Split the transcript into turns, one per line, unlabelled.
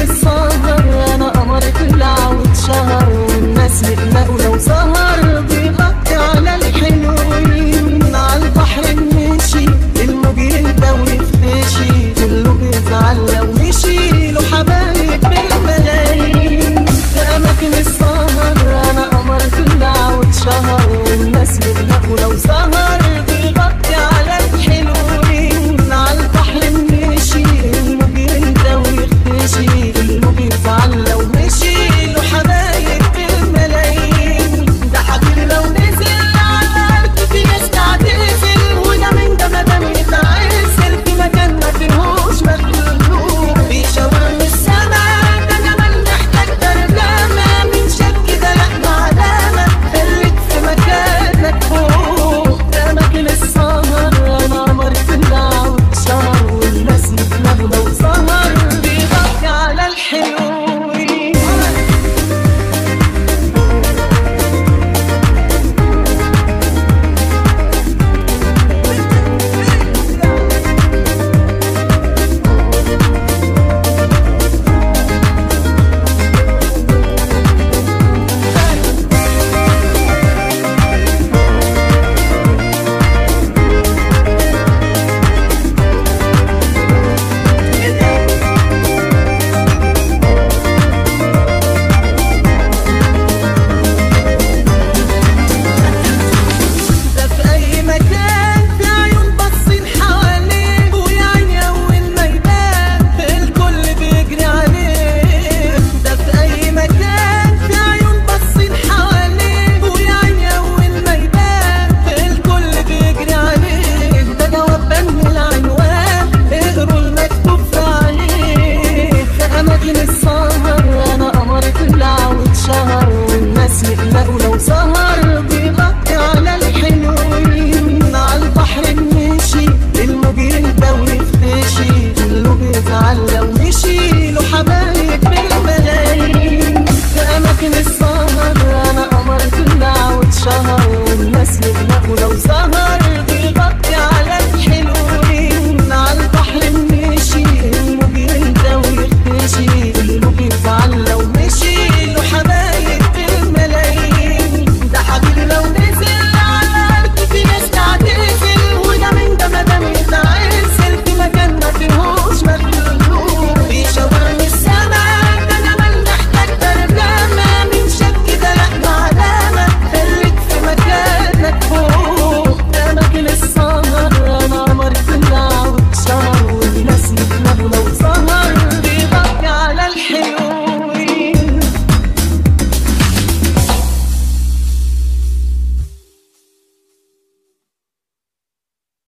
السهر انا قمر طلع واتشهر والناس يقلقوا لو سهر بيغطي على الحلوين على البحر مشي الموج يهدى ويختشي كله بيزعل لو مشي له حبايب بالملايين في اماكن السهر انا قمر طلع واتشهر والناس يقلقوا لو سهر بيغطي على الحلوين على البحر مشي الموج يهدى ويختشي كله بيزعل لو مشي له حبايب بالملايين ده حبيبي لو نزل على الارض في ناس تعتزل وده من ده مدام يتعسل في مكان ما فيهوش مخلوق بيشاور من السما ده جمال محتاج ترجمة من شاف كده لا علامة خليك في مكانك فوق ده أماكن السهر أنا قمر طلع واتشهر والناس يتلهوا لو سهر بيغطي على الحلوين ده في أي مكان في عيون باصين حواليه ويا عيني أول ما يبان الكل بيجري عليه ده في أي مكان في عيون باصين حواليه ويا عيني أول ما يبان الكل بيجري عليه ده جواب بن العنوان اقروا المكتوب في عليه في أماكن السهر أنا قمر طلع واتشهر والناس يقلقوا لو سهر